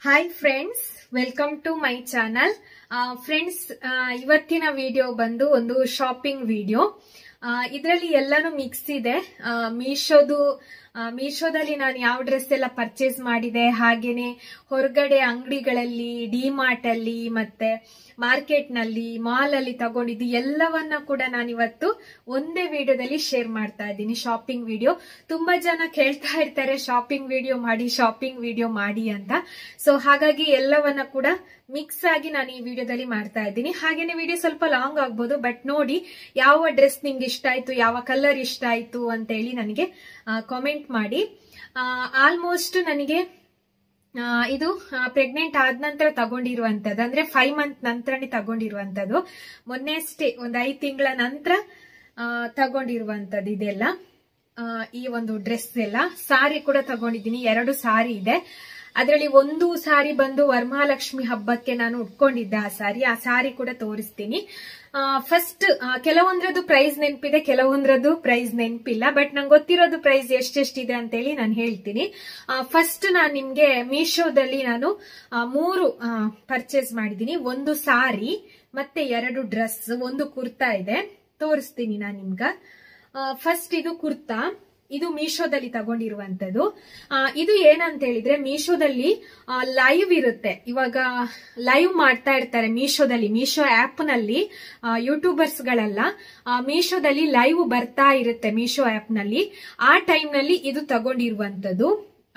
hi friends welcome to my channel friends ಇವತ್ತಿನ video ಬಂದು ಒಂದು ಶಾಪಿಂಗ್ ವಿಡಿಯೋ ಇದರಲ್ಲಿ ಎಲ್ಲಾನು ಮಿಕ್ಸ್ ಇದೆ ಮೀಶೋದು ಮೀಶೋದಲ್ಲಿ ನಾನು ಯಾವ ಡ್ರೆಸ್ ಎಲ್ಲ ಪರ್ಚೇಸ್ ಮಾಡಿದೆ ಹಾಗೇನೆ ಹೊರಗಡೆ ಅಂಗಡಿಗಳಲ್ಲಿ ಡಿಮಾರ್ಟ್ ಅಲ್ಲಿ ಮತ್ತೆ ಮಾರ್ಕೆಟ್ ನಲ್ಲಿ ಮಾಲ್ ಅಲ್ಲಿ ತಗೊಂಡಿದ್ದು ಎಲ್ಲವನ್ನ ಕೂಡ ನಾನಿವತ್ತು ಒಂದೇ ವಿಡಿಯೋದಲ್ಲಿ ಶೇರ್ ಮಾಡ್ತಾ ಇದ್ದೀನಿ ಶಾಪಿಂಗ್ ವಿಡಿಯೋ ತುಂಬಾ ಜನ ಕೇಳ್ತಾ ಇರ್ತಾರೆ ಶಾಪಿಂಗ್ ವಿಡಿಯೋ ಮಾಡಿ ಶಾಪಿಂಗ್ ವಿಡಿಯೋ ಮಾಡಿ ಅಂತ ಸೊ ಹಾಗಾಗಿ ಎಲ್ಲವನ್ನ ಕೂಡ ಮಿಕ್ಸ್ ಆಗಿ ನಾನು ಈ ವಿಡಿಯೋದಲ್ಲಿ ಮಾಡ್ತಾ ಇದ್ದೀನಿ ಹಾಗೇನೆ ವಿಡಿಯೋ ಸ್ವಲ್ಪ ಲಾಂಗ್ ಆಗ್ಬೋದು ಬಟ್ ನೋಡಿ ಯಾವ ಡ್ರೆಸ್ ನಿಮ್ಗೆ ಇಷ್ಟ ಆಯ್ತು ಯಾವ ಕಲರ್ ಇಷ್ಟ ಆಯ್ತು ಅಂತ ಹೇಳಿ ನನಗೆ ಕಾಮೆಂಟ್ ಮಾಡಿ ಆಲ್ಮೋಸ್ಟ್ ನನಗೆ ಇದು ಪ್ರೆಗ್ನೆಂಟ್ ಆದ ನಂತರ ತಗೊಂಡಿರುವಂತದ್ದು ಅಂದ್ರೆ ಫೈವ್ ಮಂತ್ ನಂತರನೇ ತಗೊಂಡಿರುವಂತದ್ದು ಮೊನ್ನೆ ಅಷ್ಟೇ ಒಂದ್ ಐದ್ ತಿಂಗಳ ನಂತರ ತಗೊಂಡಿರುವಂತದ್ದು ಇದೆಲ್ಲ ಈ ಒಂದು ಡ್ರೆಸ್ ಎಲ್ಲ ಸಾರಿ ಕೂಡ ತಗೊಂಡಿದ್ದೀನಿ ಎರಡು ಸಾರಿ ಇದೆ ಅದರಲ್ಲಿ ಒಂದು ಸಾರಿ ಬಂದು ವರಮಹಾಲಕ್ಷ್ಮಿ ಹಬ್ಬಕ್ಕೆ ನಾನು ಉಟ್ಕೊಂಡಿದ್ದೆ ಆ ಸಾರಿ ಆ ಸಾರಿ ಕೂಡ ತೋರಿಸ್ತೀನಿ ಫಸ್ಟ್ ಕೆಲವೊಂದ್ರದ್ದು ಪ್ರೈಸ್ ನೆನಪಿದೆ ಕೆಲವೊಂದ್ರದ್ದು ಪ್ರೈಸ್ ನೆನಪಿಲ್ಲ ಬಟ್ ನಂಗೆ ಗೊತ್ತಿರೋದು ಪ್ರೈಸ್ ಎಷ್ಟೆಷ್ಟಿದೆ ಅಂತ ಹೇಳಿ ನಾನು ಹೇಳ್ತೀನಿ ಫಸ್ಟ್ ನಾನು ನಿಮ್ಗೆ ಮೀಶೋದಲ್ಲಿ ನಾನು ಮೂರು ಪರ್ಚೇಸ್ ಮಾಡಿದ್ದೀನಿ ಒಂದು ಸಾರಿ ಮತ್ತೆ ಎರಡು ಡ್ರೆಸ್ ಒಂದು ಕುರ್ತಾ ಇದೆ ತೋರಿಸ್ತೀನಿ ನಾನು ನಿಮ್ಗ ಫಸ್ಟ್ ಇದು ಕುರ್ತಾ ಇದು ಮೀಶೋದಲ್ಲಿ ತಗೊಂಡಿರುವಂತದ್ದು ಇದು ಏನಂತ ಹೇಳಿದ್ರೆ ಮೀಶೋದಲ್ಲಿ ಲೈವ್ ಇರುತ್ತೆ ಇವಾಗ ಲೈವ್ ಮಾಡ್ತಾ ಇರ್ತಾರೆ ಮೀಶೋದಲ್ಲಿ ಮೀಶೋ ಆಪ್ ನಲ್ಲಿ ಯೂಟ್ಯೂಬರ್ಸ್ ಗಳೆಲ್ಲ ಮೀಶೋದಲ್ಲಿ ಲೈವ್ ಬರ್ತಾ ಇರುತ್ತೆ ಮೀಶೋ ಆಪ್ ನಲ್ಲಿ ಆ ಟೈಮ್ ನಲ್ಲಿ ಇದು ತಗೊಂಡಿರುವಂತದ್ದು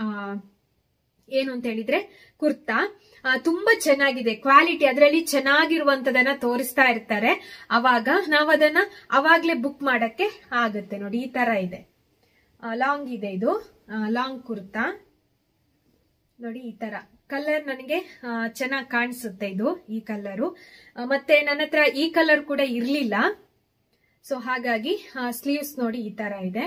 ಏನು ಅಂತ ಹೇಳಿದ್ರೆ ಕುರ್ತಾ ತುಂಬಾ ಚೆನ್ನಾಗಿದೆ ಕ್ವಾಲಿಟಿ ಅದರಲ್ಲಿ ಚೆನ್ನಾಗಿರುವಂತದನ್ನ ತೋರಿಸ್ತಾ ಇರ್ತಾರೆ ಅವಾಗ ನಾವ್ ಅದನ್ನ ಅವಾಗ್ಲೇ ಬುಕ್ ಮಾಡಕ್ಕೆ ಆಗುತ್ತೆ ನೋಡಿ ಈ ತರ ಇದೆ ಲಾಂಗ್ ಇದೆ ಇದು ಲಾಂಗ್ ಕುರ್ತಾ ನೋಡಿ ಈ ತರ ಕಲರ್ ನನಗೆ ಚೆನ್ನಾಗಿ ಕಾಣಿಸುತ್ತೆ ಇದು ಈ ಕಲರು ಮತ್ತೆ ನನ್ನ ಹತ್ರ ಈ ಕಲರ್ ಕೂಡ ಇರ್ಲಿಲ್ಲ ಸೊ ಹಾಗಾಗಿ ಸ್ಲೀವ್ಸ್ ನೋಡಿ ಈ ತರ ಇದೆ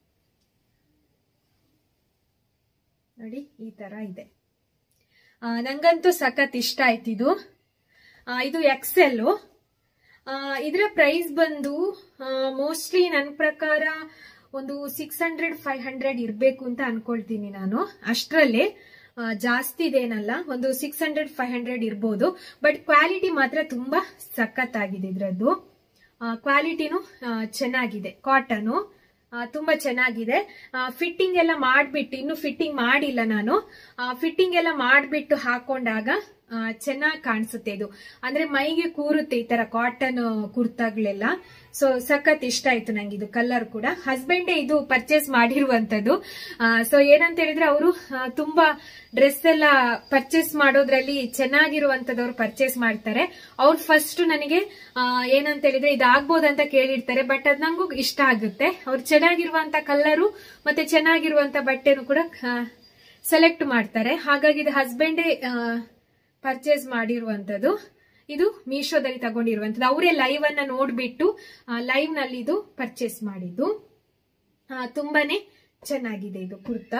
ನೋಡಿ ಈ ತರ ಇದೆ ನಂಗಂತೂ ಸಖತ್ ಇಷ್ಟ ಆಯ್ತು ಇದು ಇದು ಎಕ್ಸೆಲ್ ಇದರ ಪ್ರೈಸ್ ಬಂದು ಮೋಸ್ಟ್ಲಿ ನನ್ನ ಪ್ರಕಾರ ಒಂದು ಸಿಕ್ಸ್ ಹಂಡ್ರೆಡ್ ಫೈವ್ ಹಂಡ್ರೆಡ್ ಇರಬೇಕು ಅಂತ ಅನ್ಕೊಳ್ತೀನಿ ನಾನು ಅಷ್ಟರಲ್ಲೇ ಜಾಸ್ತಿ ಇದೇನಲ್ಲ ಒಂದು ಸಿಕ್ಸ್ ಹಂಡ್ರೆಡ್ ಫೈವ್ ಹಂಡ್ರೆಡ್ ಇರ್ಬೋದು ಬಟ್ ಕ್ವಾಲಿಟಿ ಮಾತ್ರ ತುಂಬಾ ಸಖತ್ತಾಗಿದೆ ಇದ್ರದ್ದು ಕ್ವಾಲಿಟಿನೂ ಚೆನ್ನಾಗಿದೆ ಕಾಟನು ತುಂಬಾ ಚೆನ್ನಾಗಿದೆ ಫಿಟ್ಟಿಂಗ್ ಎಲ್ಲ ಮಾಡ್ಬಿಟ್ಟು ಇನ್ನು ಫಿಟ್ಟಿಂಗ್ ಮಾಡಿಲ್ಲ ನಾನು ಫಿಟ್ಟಿಂಗ್ ಎಲ್ಲ ಮಾಡ್ಬಿಟ್ಟು ಹಾಕೊಂಡಾಗ ಚೆನ್ನಾಗಿ ಕಾಣಿಸುತ್ತೆ ಇದು ಅಂದ್ರೆ ಮೈಗೆ ಕೂರುತ್ತೆ ಈ ತರ ಕಾಟನ್ ಕುರ್ತಾಗಳೆಲ್ಲ ಸೊ ಸಖತ್ ಇಷ್ಟ ಆಯ್ತು ನಂಗೆ ಇದು ಕಲರ್ ಕೂಡ ಹಸ್ಬೆಂಡೇ ಇದು ಪರ್ಚೇಸ್ ಮಾಡಿರುವಂತದ್ದು ಸೊ ಏನಂತ ಹೇಳಿದ್ರೆ ಅವರು ತುಂಬಾ ಡ್ರೆಸ್ ಎಲ್ಲ ಪರ್ಚೇಸ್ ಮಾಡೋದ್ರಲ್ಲಿ ಚೆನ್ನಾಗಿರುವಂತದವ್ರು ಪರ್ಚೇಸ್ ಮಾಡ್ತಾರೆ ಅವ್ರು ಫಸ್ಟ್ ನನಗೆ ಏನಂತ ಹೇಳಿದ್ರೆ ಇದಾಗ್ಬೋದಂತ ಕೇಳಿರ್ತಾರೆ ಬಟ್ ಅದ್ ನಂಗೂ ಇಷ್ಟ ಆಗುತ್ತೆ ಅವ್ರು ಚೆನ್ನಾಗಿರುವಂತ ಕಲರು ಮತ್ತೆ ಚೆನ್ನಾಗಿರುವಂತ ಬಟ್ಟೆನು ಕೂಡ ಸೆಲೆಕ್ಟ್ ಮಾಡ್ತಾರೆ ಹಾಗಾಗಿ ಇದು ಹಸ್ಬೆಂಡೇ ಪರ್ಚೇಸ್ ಮಾಡಿರುವಂತದ್ದು ಇದು ಮೀಶೋದಲ್ಲಿ ತಗೊಂಡಿರುವಂತದ್ದು ಅವರೇ ಲೈವ್ ಅನ್ನ ನೋಡ್ಬಿಟ್ಟು ಲೈವ್ ನಲ್ಲಿ ಇದು ಪರ್ಚೇಸ್ ಮಾಡಿದ್ದು ತುಂಬಾನೇ ಚೆನ್ನಾಗಿದೆ ಇದು ಕುರ್ತಾ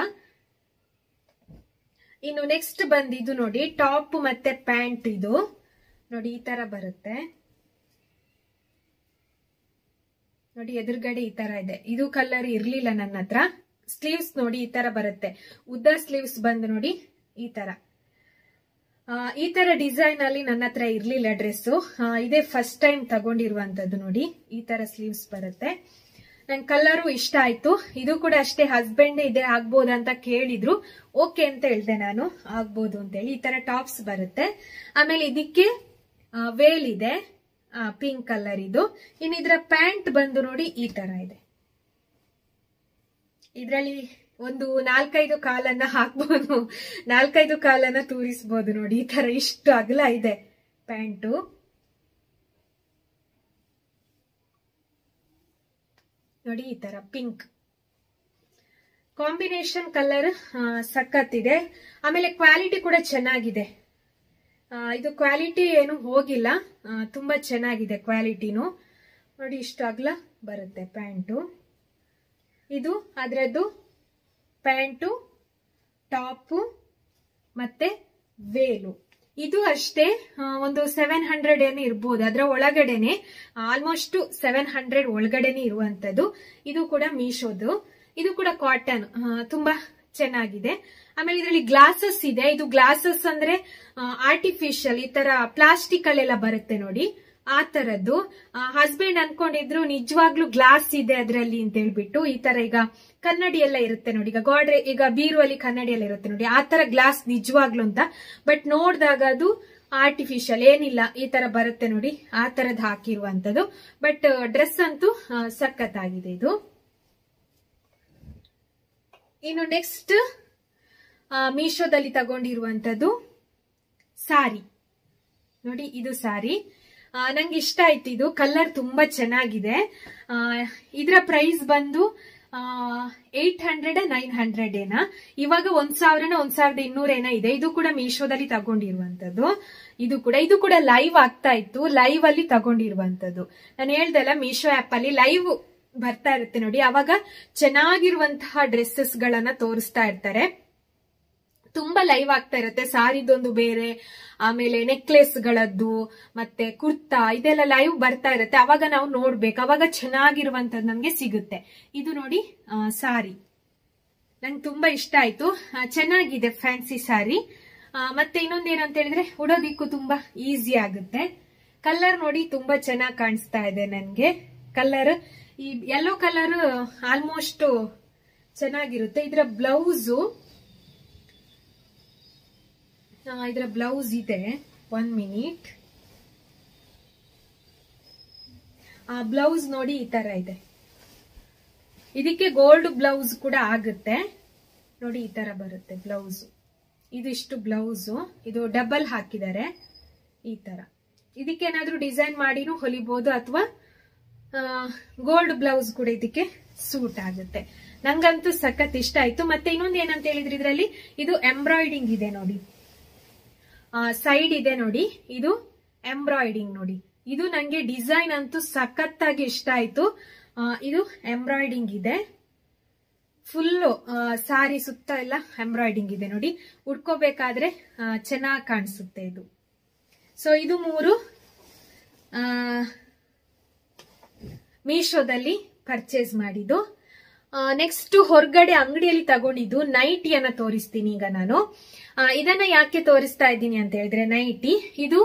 ಇನ್ನು ನೆಕ್ಸ್ಟ್ ಬಂದಿದ್ದು ನೋಡಿ ಟಾಪ್ ಮತ್ತೆ ಪ್ಯಾಂಟ್ ಇದು ನೋಡಿ ಈ ತರ ಬರುತ್ತೆ ನೋಡಿ ಎದುರುಗಡೆ ಈ ತರ ಇದೆ ಇದು ಕಲರ್ ಇರ್ಲಿಲ್ಲ ನನ್ನ ಹತ್ರ ಸ್ಲೀವ್ಸ್ ನೋಡಿ ಈ ತರ ಬರುತ್ತೆ ಉದ್ದ ಸ್ಲೀವ್ಸ್ ಬಂದು ನೋಡಿ ಈ ತರ ಈ ತರ ಡಿಸೈನ್ ಅಲ್ಲಿ ನನ್ನ ಹತ್ರ ಇರ್ಲಿಲ್ಲ ಡ್ರೆಸ್ ಇದೇ ಫಸ್ಟ್ ಟೈಮ್ ತಗೊಂಡಿರುವಂತದ್ದು ನೋಡಿ ಈ ತರ ಸ್ಲೀವ್ಸ್ ಬರುತ್ತೆ ನನ್ ಕಲರು ಇಷ್ಟ ಆಯ್ತು ಇದು ಕೂಡ ಅಷ್ಟೇ ಹಸ್ಬೆಂಡ್ ಇದೆ ಆಗ್ಬೋದು ಅಂತ ಕೇಳಿದ್ರು ಓಕೆ ಅಂತ ಹೇಳ್ದೆ ನಾನು ಆಗ್ಬೋದು ಅಂತ ಹೇಳಿ ಈ ತರ ಟಾಪ್ಸ್ ಬರುತ್ತೆ ಆಮೇಲೆ ಇದಕ್ಕೆ ವೇಲ್ ಇದೆ ಪಿಂಕ್ ಕಲರ್ ಇದು ಇನ್ನು ಇದರ ಪ್ಯಾಂಟ್ ಬಂದು ನೋಡಿ ಈ ತರ ಇದೆ ಇದರಲ್ಲಿ ಒಂದು ನಾಲ್ಕೈದು ಕಾಲನ್ನ ಹಾಕ್ಬೋದು ನಾಲ್ಕೈದು ಕಾಲನ್ನ ತೂರಿಸ್ಬೋದು ನೋಡಿ ಈ ತರ ಇಷ್ಟು ಅಗಲ ಇದೆ ಪ್ಯಾಂಟು ನೋಡಿ ಈ ತರ ಪಿಂಕ್ ಕಾಂಬಿನೇಷನ್ ಕಲರ್ ಸಖತ್ ಇದೆ ಆಮೇಲೆ ಕ್ವಾಲಿಟಿ ಕೂಡ ಚೆನ್ನಾಗಿದೆ ಇದು ಕ್ವಾಲಿಟಿ ಏನು ಹೋಗಿಲ್ಲ ತುಂಬಾ ಚೆನ್ನಾಗಿದೆ ಕ್ವಾಲಿಟಿನು ನೋಡಿ ಇಷ್ಟು ಅಗಲ ಬರುತ್ತೆ ಪ್ಯಾಂಟು ಇದು ಅದರದ್ದು ಪ್ಯಾಂಟು ಟಾಪು ಮತ್ತೆ ವೇಲು ಇದು ಅಷ್ಟೇ ಒಂದು ಸೆವೆನ್ ಹಂಡ್ರೆಡ್ ಏನು ಇರ್ಬೋದು ಅದರ ಒಳಗಡೆನೆ ಆಲ್ಮೋಸ್ಟ್ ಸೆವೆನ್ ಹಂಡ್ರೆಡ್ ಒಳಗಡೆನೆ ಇರುವಂತದ್ದು ಇದು ಕೂಡ ಮೀಶೋದು ಇದು ಕೂಡ ಕಾಟನ್ ತುಂಬಾ ಚೆನ್ನಾಗಿದೆ ಆಮೇಲೆ ಇದರಲ್ಲಿ ಗ್ಲಾಸಸ್ ಇದೆ ಇದು ಗ್ಲಾಸಸ್ ಅಂದ್ರೆ ಆರ್ಟಿಫಿಷಿಯಲ್ ಈ ತರ ಪ್ಲಾಸ್ಟಿಕ್ ಅಲ್ಲೆಲ್ಲ ಬರುತ್ತೆ ನೋಡಿ ಆ ತರದ್ದು ಹಸ್ಬೆಂಡ್ ಅನ್ಕೊಂಡಿದ್ರು ನಿಜವಾಗ್ಲೂ ಗ್ಲಾಸ್ ಇದೆ ಅದರಲ್ಲಿ ಅಂತ ಹೇಳ್ಬಿಟ್ಟು ಈ ತರ ಈಗ ಕನ್ನಡಿ ಎಲ್ಲ ಇರುತ್ತೆ ನೋಡಿ ಈಗ ಗೋಡೆ ಈಗ ಬೀರುವಲ್ಲಿ ಕನ್ನಡಿ ಎಲ್ಲ ಇರುತ್ತೆ ನೋಡಿ ಆ ತರ ಗ್ಲಾಸ್ ನಿಜವಾಗ್ಲು ಅಂತ ಬಟ್ ನೋಡಿದಾಗ ಅದು ಆರ್ಟಿಫಿಷಿಯಲ್ ಏನಿಲ್ಲ ಈ ತರ ಬರುತ್ತೆ ನೋಡಿ ಆ ತರದ್ ಹಾಕಿರುವಂತದ್ದು ಬಟ್ ಡ್ರೆಸ್ ಅಂತೂ ಆ, ಸಖತ್ತಾಗಿದೆ ಇದು ಇನ್ನು ನೆಕ್ಸ್ಟ್ ಮೀಶೋದಲ್ಲಿ ತಗೊಂಡಿರುವಂತದ್ದು ಸಾರಿ ನೋಡಿ ಇದು ಸಾರಿ ಆ, ನಂಗೆ ಇಷ್ಟ ಆಯ್ತು ಇದು ಕಲರ್ ತುಂಬಾ ಚೆನ್ನಾಗಿದೆ ಆ, ಇದರ ಪ್ರೈಸ್ ಬಂದು ಏಟ್ ಹಂಡ್ರೆಡ್ ನೈನ್ ಹಂಡ್ರೆಡ್ ಏನ ಇವಾಗ ಒಂದ್ ಸಾವಿರನ ಒಂದ್ ಸಾವಿರದ ಇನ್ನೂರೇನ ಇದೆ ಇದು ಕೂಡ ಮೀಶೋದಲ್ಲಿ ತಗೊಂಡಿರುವಂತದ್ದು ಇದು ಕೂಡ ಇದು ಕೂಡ ಲೈವ್ ಆಗ್ತಾ ಇತ್ತು ಲೈವ್ ಅಲ್ಲಿ ತಗೊಂಡಿರುವಂತದ್ದು ನಾನು ಹೇಳ್ದಲ್ಲ ಮೀಶೋ ಆಪ್ ಅಲ್ಲಿ ಲೈವ್ ಬರ್ತಾ ಇರುತ್ತೆ ನೋಡಿ ಅವಾಗ ಚೆನ್ನಾಗಿರುವಂತಹ ಡ್ರೆಸ್ಸಸ್ ಗಳನ್ನ ತೋರಿಸ್ತಾ ಇರ್ತಾರೆ ತುಂಬಾ ಲೈವ್ ಆಗ್ತಾ ಇರುತ್ತೆ ಸಾರಿದೊಂದು ಬೇರೆ ಆಮೇಲೆ ನೆಕ್ಲೆಸ್ ಗಳದ್ದು ಮತ್ತೆ ಕುರ್ತಾ ಇದೆಲ್ಲ ಲೈವ್ ಬರ್ತಾ ಇರುತ್ತೆ ಅವಾಗ ನಾವು ನೋಡ್ಬೇಕು ಅವಾಗ ಚೆನ್ನಾಗಿರುವಂತದ್ದು ನಮ್ಗೆ ಸಿಗುತ್ತೆ ಇದು ನೋಡಿ ಆ, ಸಾರಿ ನಂಗೆ ತುಂಬಾ ಇಷ್ಟ ಆಯ್ತು ಆ, ಚೆನ್ನಾಗಿದೆ ಫ್ಯಾನ್ಸಿ ಸಾರಿ ಆ, ಮತ್ತೆ ಇನ್ನೊಂದು ಏನಂತ ಹೇಳಿದ್ರೆ ಉಡೋದಿಕ್ಕೂ ತುಂಬಾ ಈಸಿ ಆಗುತ್ತೆ ಕಲರ್ ನೋಡಿ ತುಂಬಾ ಚೆನ್ನಾಗಿ ಕಾಣಿಸ್ತಾ ಇದೆ ನನ್ಗೆ ಕಲರ್ ಈ ಯೆಲ್ಲೋ ಕಲರ್ ಆಲ್ಮೋಸ್ಟ್ ಚೆನ್ನಾಗಿರುತ್ತೆ ಇದರ ಬ್ಲೌಸು ಇದರ ಬ್ಲೌಸ್ ಇದೆ ಒನ್ ಮಿನಿಟ್ ಆ ಬ್ಲೌಸ್ ನೋಡಿ ಈ ತರ ಇದೆ ಇದಕ್ಕೆ ಗೋಲ್ಡ್ ಬ್ಲೌಸ್ ಕೂಡ ಆಗುತ್ತೆ ನೋಡಿ ಈ ತರ ಬರುತ್ತೆ ಬ್ಲೌಸ್ ಇದಿಷ್ಟು ಬ್ಲೌಸ್ ಇದು ಡಬಲ್ ಹಾಕಿದ್ದಾರೆ ಈ ತರ ಇದಕ್ಕೆ ಏನಾದ್ರೂ ಡಿಸೈನ್ ಮಾಡಿನೂ ಹೊಲಿಬಹುದು ಅಥವಾ ಗೋಲ್ಡ್ ಬ್ಲೌಸ್ ಕೂಡ ಇದಕ್ಕೆ ಸೂಟ್ ಆಗುತ್ತೆ ನಂಗಂತೂ ಸಖತ್ ಇಷ್ಟ ಆಯ್ತು ಮತ್ತೆ ಇನ್ನೊಂದು ಏನಂತ ಹೇಳಿದ್ರೆ ಇದರಲ್ಲಿ ಇದು ಎಂಬ್ರಾಯ್ಡಿಂಗ್ ಇದೆ ನೋಡಿ ಸೈಡ್ ಇದೆ ನೋಡಿ ಇದು ಎಂಬ್ರಾಯ್ಡಿಂಗ್ ನೋಡಿ ಇದು ನಂಗೆ ಡಿಸೈನ್ ಅಂತೂ ಸಖತ್ತಾಗಿ ಇಷ್ಟ ಆಯ್ತು ಆ, ಇದು ಎಂಬ್ರಾಯ್ಡಿಂಗ್ ಇದೆ ಫುಲ್ಲು ಸಾರಿ ಸುತ್ತ ಎಲ್ಲ ಎಂಬ್ರಾಯ್ಡಿಂಗ್ ಇದೆ ನೋಡಿ ಉಟ್ಕೋಬೇಕಾದ್ರೆ ಚೆನ್ನಾಗಿ ಕಾಣಿಸುತ್ತೆ ಇದು ಸೊ ಇದು ಮೂರು ಆ, ಮೀಶೋದಲ್ಲಿ ಪರ್ಚೇಸ್ ಮಾಡಿದ್ದು ನೆಕ್ಸ್ಟ್ ಹೊರಗಡೆ ಅಂಗಡಿಯಲ್ಲಿ ತಗೊಂಡಿದ್ದು ನೈಟಿಯನ್ನ ತೋರಿಸ್ತೀನಿ ಈಗ ನಾನು ಆ, ಇದನ್ನ ಯಾಕೆ ತೋರಿಸ್ತಾ ಇದ್ದೀನಿ ಅಂತ ಹೇಳಿದ್ರೆ ನೈಟಿ ಇದು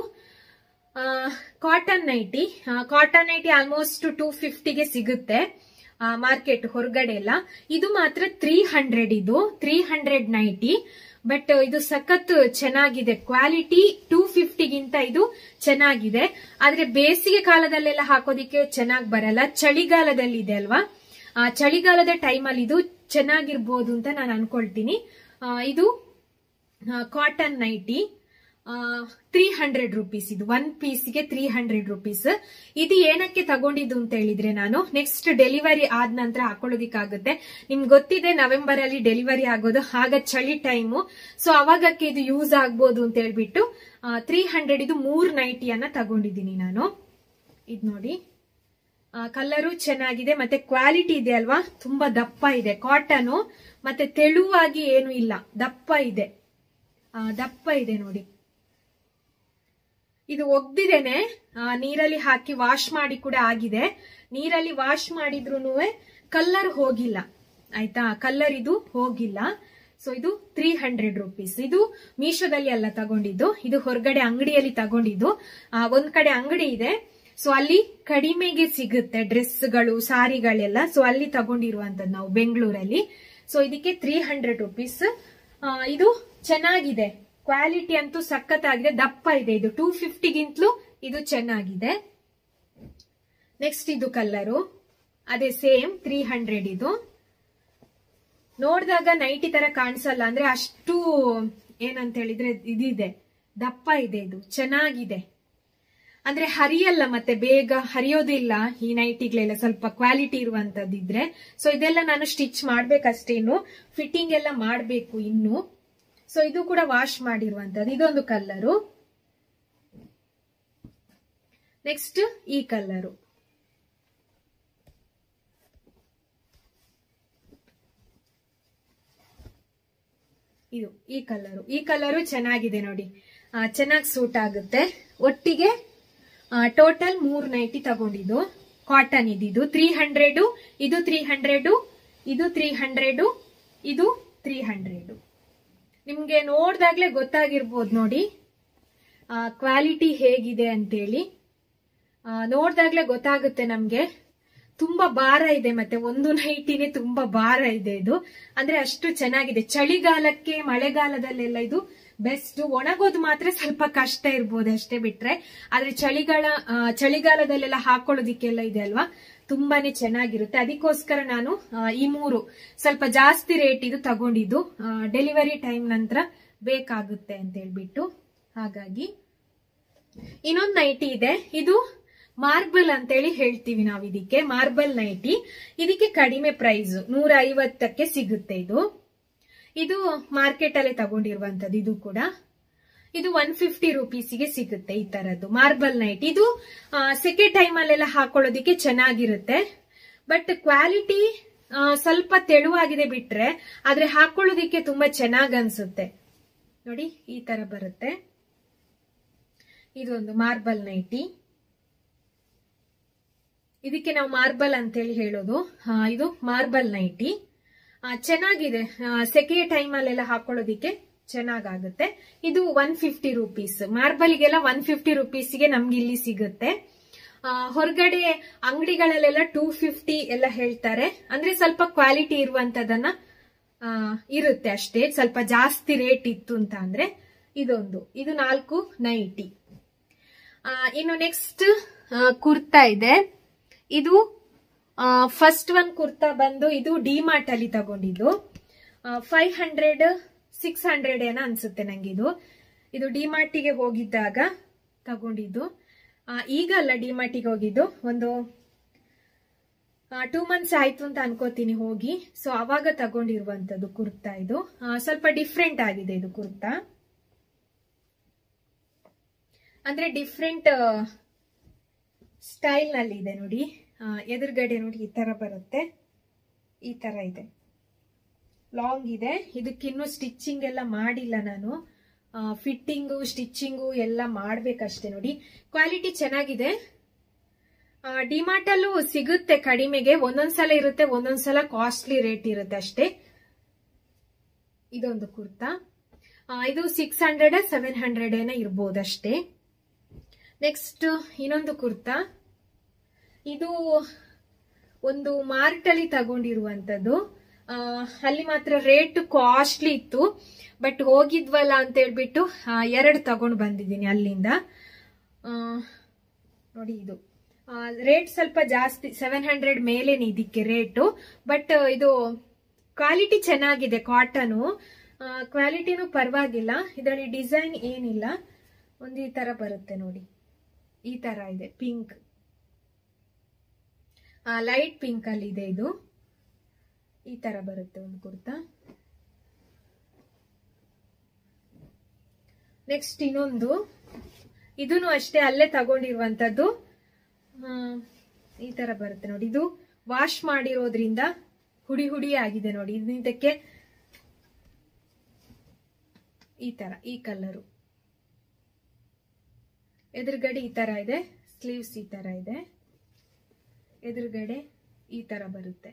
cotton nighty cotton nighty almost two ಫಿಫ್ಟಿಗೆ ಸಿಗುತ್ತೆ ಮಾರ್ಕೆಟ್ ಹೊರಗಡೆ ಎಲ್ಲ ಇದು ಮಾತ್ರ ತ್ರೀ ಹಂಡ್ರೆಡ್ ಇದು ತ್ರೀ ಹಂಡ್ರೆಡ್ ನೈಟಿ ಬಟ್ ಇದು ಸಖತ್ ಚೆನ್ನಾಗಿದೆ ಕ್ವಾಲಿಟಿ ಟೂ ಫಿಫ್ಟಿಗಿಂತ ಇದು ಚೆನ್ನಾಗಿದೆ ಆದ್ರೆ ಬೇಸಿಗೆ ಕಾಲದಲ್ಲೆಲ್ಲ ಹಾಕೋದಿಕ್ಕೆ ಚೆನ್ನಾಗಿ ಬರಲ್ಲ ಚಳಿಗಾಲದಲ್ಲಿ ಇದೆ ಅಲ್ವಾ ಆ ಚಳಿಗಾಲದ ಟೈಮಲ್ಲಿ ಇದು ಚೆನ್ನಾಗಿರ್ಬೋದು ಅಂತ ನಾನು ಅನ್ಕೊಳ್ತೀನಿ ಆ, ಇದು cotton nighty three hundred rupees ಇದು ಒನ್ ಪೀಸ್ಗೆ ತ್ರೀ ಹಂಡ್ರೆಡ್ ರುಪೀಸ್ ಇದು ಏನಕ್ಕೆ ತಗೊಂಡಿದ್ದು ಅಂತ ಹೇಳಿದ್ರೆ ನಾನು ನೆಕ್ಸ್ಟ್ ಡೆಲಿವರಿ ಆದ ನಂತರ ಹಾಕೊಳ್ಳೋದಿಕ್ಕಾಗುತ್ತೆ ನಿಮ್ಗೆ ಗೊತ್ತಿದೆ ನವೆಂಬರ್ ಅಲ್ಲಿ ಡೆಲಿವರಿ ಆಗೋದು ಆಗ ಚಳಿ ಟೈಮು ಸೊ ಅವಾಗಕ್ಕೆ ಇದು ಯೂಸ್ ಆಗ್ಬೋದು ಅಂತ ಹೇಳ್ಬಿಟ್ಟು ತ್ರೀ ಹಂಡ್ರೆಡ್ ಇದು ಮೂರ್ ನೈಟಿಯನ್ನ ತಗೊಂಡಿದ್ದೀನಿ ನಾನು ಇದು ನೋಡಿ ಕಲರು ಚೆನ್ನಾಗಿದೆ ಮತ್ತೆ ಕ್ವಾಲಿಟಿ ಇದೆ ಅಲ್ವಾ ತುಂಬಾ ದಪ್ಪ ಇದೆ ಕಾಟನು ಮತ್ತೆ ತೆಳುವಾಗಿ ಏನು ಇಲ್ಲ ದಪ್ಪ ಇದೆ ಆ, ದಪ್ಪ ಇದೆ ನೋಡಿ ಇದು ಒಗ್ದಿದ್ದೇನೆ ಆ, ನೀರಲ್ಲಿ ಹಾಕಿ ವಾಶ್ ಮಾಡಿ ಕೂಡ ಆಗಿದೆ ನೀರಲ್ಲಿ ವಾಶ್ ಮಾಡಿದ್ರು ಕಲ್ಲರ್ ಹೋಗಿಲ್ಲ ಆಯ್ತಾ ಕಲ್ಲರ್ ಇದು ಹೋಗಿಲ್ಲ ಸೊ ಇದು ತ್ರೀ ಹಂಡ್ರೆಡ್ ರುಪೀಸ್ ಇದು ಮೀಶೋದಲ್ಲಿ ಅಲ್ಲ ತಗೊಂಡಿದ್ದು ಇದು ಹೊರಗಡೆ ಅಂಗಡಿಯಲ್ಲಿ ತಗೊಂಡಿದ್ದು ಆ, ಒಂದ್ ಕಡೆ ಅಂಗಡಿ ಇದೆ ಸೊ ಅಲ್ಲಿ ಕಡಿಮೆಗೆ ಸಿಗುತ್ತೆ ಡ್ರೆಸ್ಗಳು ಸಾರಿಗಳೆಲ್ಲ ಸೊ ಅಲ್ಲಿ ತಗೊಂಡಿರುವಂತದ್ದು ನಾವು ಬೆಂಗಳೂರಲ್ಲಿ ಸೊ ಇದಕ್ಕೆ ತ್ರೀ ಹಂಡ್ರೆಡ್ ರುಪೀಸ್ ಇದು ಚೆನ್ನಾಗಿದೆ ಕ್ವಾಲಿಟಿ ಅಂತೂ ಸಖತ್ತಾಗಿದೆ ದಪ್ಪ ಇದೆ ಇದು ಟೂ ಫಿಫ್ಟಿಗಿಂತಲೂ ಇದು ಚೆನ್ನಾಗಿದೆ ನೆಕ್ಸ್ಟ್ ಇದು ಕಲ್ಲರು ಅದೇ ಸೇಮ್ ತ್ರೀ ಹಂಡ್ರೆಡ್ ಇದು ನೋಡಿದಾಗ ನೈಟಿ ತರ ಕಾಣಿಸಲ್ಲ ಅಂದ್ರೆ ಅಷ್ಟು ಏನಂತ ಹೇಳಿದ್ರೆ ಇದಿದೆ ದಪ್ಪ ಇದೆ ಇದು ಚೆನ್ನಾಗಿದೆ ಅಂದ್ರೆ ಹರಿಯಲ್ಲ ಮತ್ತೆ ಬೇಗ ಹರಿಯೋದಿಲ್ಲ ಈ ನೈಟಿಗಳೆಲ್ಲ ಸ್ವಲ್ಪ ಕ್ವಾಲಿಟಿ ಇರುವಂತದ್ದಿದ್ರೆ ಸೊ ಇದೆಲ್ಲ ನಾನು ಸ್ಟಿಚ್ ಮಾಡ್ಬೇಕಷ್ಟೇ ಇನ್ನು ಫಿಟ್ಟಿಂಗ್ ಎಲ್ಲ ಮಾಡ್ಬೇಕು ಇನ್ನು ಸೊ ಇದು ಕೂಡ ವಾಶ್ ಮಾಡಿರುವಂತದ್ದು ಇದೊಂದು ಕಲ್ಲರು ನೆಕ್ಸ್ಟ್ ಈ ಕಲ್ಲರು ಇದು ಈ ಕಲರು ಈ ಕಲರು ಚೆನ್ನಾಗಿದೆ ನೋಡಿ ಚೆನ್ನಾಗಿ ಸೂಟ್ ಆಗುತ್ತೆ ಒಟ್ಟಿಗೆ ಟೋಟಲ್ ಮೂರ್ ನೈಟಿ ತಗೊಂಡಿದ್ದು ಕಾಟನ್ ಇದಿದು ತ್ರೀ ಹಂಡ್ರೆಡ್ ಇದು ತ್ರೀ ಹಂಡ್ರೆಡ್ ಇದು ತ್ರೀ ಹಂಡ್ರೆಡ್ ಇದು ತ್ರೀ ಹಂಡ್ರೆಡ್ ನಿಮ್ಗೆ ನೋಡ್ದಾಗ್ಲೇ ಗೊತ್ತಾಗಿರ್ಬೋದು ನೋಡಿ ಕ್ವಾಲಿಟಿ ಹೇಗಿದೆ ಅಂತೇಳಿ ಆ, ನೋಡ್ದಾಗ್ಲೇ ಗೊತ್ತಾಗುತ್ತೆ ನಮ್ಗೆ ತುಂಬಾ ಭಾರ ಇದೆ ಮತ್ತೆ ಒಂದು ನೈಟಿನೇ ತುಂಬಾ ಭಾರ ಇದೆ ಇದು ಅಂದ್ರೆ ಅಷ್ಟು ಚೆನ್ನಾಗಿದೆ ಚಳಿಗಾಲಕ್ಕೆ ಮಳೆಗಾಲದಲ್ಲೆಲ್ಲ ಇದು ಬೆಸ್ಟ್ ಒಣಗೋದು ಮಾತ್ರ ಸ್ವಲ್ಪ ಕಷ್ಟ ಇರ್ಬೋದು ಅಷ್ಟೇ ಬಿಟ್ರೆ ಆದ್ರೆ ಚಳಿಗಾಲ ಆ, ಚಳಿಗಾಲದಲ್ಲೆಲ್ಲ ಹಾಕೊಳ್ಳೋದಿಕ್ಕೆಲ್ಲ ಇದೆ ಅಲ್ವಾ ತುಂಬಾನೇ ಚೆನ್ನಾಗಿರುತ್ತೆ ಅದಕ್ಕೋಸ್ಕರ ನಾನು ಆ, ಈ ಮೂರು ಸ್ವಲ್ಪ ಜಾಸ್ತಿ ರೇಟ್ ಇದು ತಗೊಂಡಿದ್ದು ಡೆಲಿವರಿ ಟೈಮ್ ನಂತರ ಬೇಕಾಗುತ್ತೆ ಅಂತ ಹೇಳ್ಬಿಟ್ಟು ಹಾಗಾಗಿ ಇನ್ನೊಂದು ನೈಟಿ ಇದೆ ಇದು ಮಾರ್ಬಲ್ ಅಂತೇಳಿ ಹೇಳ್ತೀವಿ ನಾವು ಇದಕ್ಕೆ ಮಾರ್ಬಲ್ ನೈಟಿ ಇದಕ್ಕೆ ಕಡಿಮೆ ಪ್ರೈಸ್ ನೂರ ಐವತ್ತಕ್ಕೆ ಸಿಗುತ್ತೆ ಇದು ಇದು ಮಾರ್ಕೆಟ್ ಅಲ್ಲೇ ತಗೊಂಡಿರುವಂತದ್ದು ಇದು ಕೂಡ ಇದು ಒನ್ ಫಿಫ್ಟಿ ರುಪೀಸ್ಗೆ ಸಿಗುತ್ತೆ ಈ ತರದ್ದು ಮಾರ್ಬಲ್ ನೈಟ್ ಇದು ಸೆಕೆ ಟೈಮ್ ಅಲ್ಲೆಲ್ಲ ಹಾಕೊಳ್ಳೋದಿಕ್ಕೆ ಚೆನ್ನಾಗಿರುತ್ತೆ ಬಟ್ ಕ್ವಾಲಿಟಿ ಸ್ವಲ್ಪ ತೆಳುವಾಗಿದೆ ಬಿಟ್ರೆ ಆದ್ರೆ ಹಾಕೊಳ್ಳೋದಿಕ್ಕೆ ತುಂಬಾ ಚೆನ್ನಾಗ್ ಅನ್ಸುತ್ತೆ ನೋಡಿ ಈ ತರ ಬರುತ್ತೆ ಇದೊಂದು ಮಾರ್ಬಲ್ ನೈಟಿ ಇದಕ್ಕೆ ನಾವು ಮಾರ್ಬಲ್ ಅಂತೇಳಿ ಹೇಳೋದು ಆ, ಇದು ಮಾರ್ಬಲ್ ನೈಟಿ ಆ, ಚೆನ್ನಾಗಿದೆ ಸೆಕೆ ಟೈಮ್ ಅಲ್ಲೆಲ್ಲ ಹಾಕೊಳ್ಳೋದಿಕ್ಕೆ ಚೆನ್ನಾಗಾಗುತ್ತೆ ಇದು ಒನ್ ಫಿಫ್ಟಿ ರುಪೀಸ್ ಮಾರ್ಬಲ್ಗೆಲ್ಲ ಒನ್ ಫಿಫ್ಟಿ ರುಪೀಸ್ಗೆ ನಮ್ಗೆ ಇಲ್ಲಿ ಸಿಗುತ್ತೆ ಆ, ಹೊರಗಡೆ ಅಂಗಡಿಗಳಲ್ಲೆಲ್ಲ ಟೂ ಫಿಫ್ಟಿ ಎಲ್ಲ ಹೇಳ್ತಾರೆ ಅಂದ್ರೆ ಸ್ವಲ್ಪ ಕ್ವಾಲಿಟಿ ಇರುವಂತದನ್ನ ಆ, ಇರುತ್ತೆ ಅಷ್ಟೇ ಸ್ವಲ್ಪ ಜಾಸ್ತಿ ರೇಟ್ ಇತ್ತು ಅಂತ ಅಂದ್ರೆ ಇದೊಂದು ಇದು ನಾಲ್ಕು ನೈಟಿ ಆ, ಇನ್ನು ನೆಕ್ಸ್ಟ್ ಕುರ್ತಾ ಇದೆ ಇದು ಫಸ್ಟ್ ಒನ್ ಕುರ್ತಾ ಬಂದು ಇದು ಡಿಮಾರ್ಟ್ ಅಲ್ಲಿ ತಗೊಂಡಿದ್ದು ಫೈವ್ ಹಂಡ್ರೆಡ್ ಸಿಕ್ಸ್ ಹಂಡ್ರೆಡ್ ಏನೋ ಅನ್ಸುತ್ತೆ ನಂಗಿದು ಇದು ಡಿಮಾರ್ಟಿಗೆ ಹೋಗಿದ್ದಾಗ ತಗೊಂಡಿದ್ದು ಆ, ಈಗ ಅಲ್ಲ ಡಿಮಾರ್ಟಿಗೆ ಹೋಗಿದ್ದು ಒಂದು ಟೂ ಮಂತ್ಸ್ ಆಯ್ತು ಅಂತ ಅನ್ಕೋತೀನಿ ಹೋಗಿ ಸೊ ಅವಾಗ ತಗೊಂಡಿರುವಂತದ್ದು ಕುರ್ತಾ ಇದು ಆ, ಸ್ವಲ್ಪ ಡಿಫ್ರೆಂಟ್ ಆಗಿದೆ ಇದು ಕುರ್ತಾ ಅಂದ್ರೆ ಡಿಫ್ರೆಂಟ್ ಸ್ಟೈಲ್ ನಲ್ಲಿ ಇದೆ ನೋಡಿ ಆ, ಎದುರುಗಡೆ ನೋಡಿ ಈ ತರ ಬರುತ್ತೆ ಈ ತರ ಇದೆ ಲಾಂಗ್ ಇದೆ ಇದಕ್ಕಿನ್ನೂ ಸ್ಟಿಚಿಂಗ್ ಎಲ್ಲ ಮಾಡಿಲ್ಲ ನಾನು ಫಿಟ್ಟಿಂಗು ಸ್ಟಿಚಿಂಗು ಎಲ್ಲ ಮಾಡ್ಬೇಕಷ್ಟೇ ನೋಡಿ ಕ್ವಾಲಿಟಿ ಚೆನ್ನಾಗಿದೆ ಡಿಮಾರ್ಟ್ ಅಲ್ಲೂ ಸಿಗುತ್ತೆ ಕಡಿಮೆಗೆ ಒಂದೊಂದ್ಸಲ ಇರುತ್ತೆ ಒಂದೊಂದ್ಸಲ ಕಾಸ್ಟ್ಲಿ ರೇಟ್ ಇರುತ್ತೆ ಅಷ್ಟೇ ಇದೊಂದು ಕುರ್ತಾ ಆ, ಇದು ಸಿಕ್ಸ್ ಹಂಡ್ರೆಡ್ ಸೆವೆನ್ ಹಂಡ್ರೆಡ್ ಏನೋ ಇರ್ಬೋದಷ್ಟೇ ನೆಕ್ಸ್ಟ್ ಇನ್ನೊಂದು ಕುರ್ತಾ ಇದು ಒಂದು ಮಾರ್ಟ್ ಅಲ್ಲಿ ತಗೊಂಡಿರುವಂತದ್ದು ಆ, ಅಲ್ಲಿ ಮಾತ್ರ ರೇಟ್ ಕಾಸ್ಟ್ಲಿ ಇತ್ತು ಬಟ್ ಹೋಗಿದ್ವಲ್ಲ ಅಂತ ಹೇಳ್ಬಿಟ್ಟು ಎರಡು ತಗೊಂಡು ಬಂದಿದ್ದೀನಿ ಅಲ್ಲಿಂದ ಆ, ನೋಡಿ ಇದು ರೇಟ್ ಸ್ವಲ್ಪ ಜಾಸ್ತಿ ಸೆವೆನ್ ಹಂಡ್ರೆಡ್ ಮೇಲೇನೆ ಇದಕ್ಕೆ ರೇಟು ಬಟ್ ಇದು ಕ್ವಾಲಿಟಿ ಚೆನ್ನಾಗಿದೆ ಕಾಟನು ಕ್ವಾಲಿಟಿನೂ ಪರವಾಗಿಲ್ಲ ಇದರಲ್ಲಿ ಡಿಸೈನ್ ಏನಿಲ್ಲ ಒಂದು ಈ ತರ ಬರುತ್ತೆ ನೋಡಿ ಈ ತರ ಇದೆ ಪಿಂಕ್ ಲೈಟ್ ಪಿಂಕ್ ಅಲ್ಲಿ ಇದೆ ಇದು ಈ ತರ ಬರುತ್ತೆ ಒಂದು ಕುರ್ತಾ ನೆಕ್ಸ್ಟ್ ಇನ್ನೊಂದು ಇದನ್ನು ಅಷ್ಟೇ ಅಲ್ಲೇ ತಗೊಂಡಿರುವಂತದ್ದು ಆ, ಈ ತರ ಬರುತ್ತೆ ನೋಡಿ ಇದು ವಾಶ್ ಮಾಡಿರೋದ್ರಿಂದ ಹುಡಿ ಹುಡಿ ಆಗಿದೆ ನೋಡಿ ಇದಕ್ಕೆ ಈ ತರ ಈ ಕಲರು ಎದುರುಗಡೆ ಈ ತರ ಇದೆ ಸ್ಲೀವ್ಸ್ ಈ ತರ ಇದೆ ಎದುರುಗಡೆ ಈ ತರ ಬರುತ್ತೆ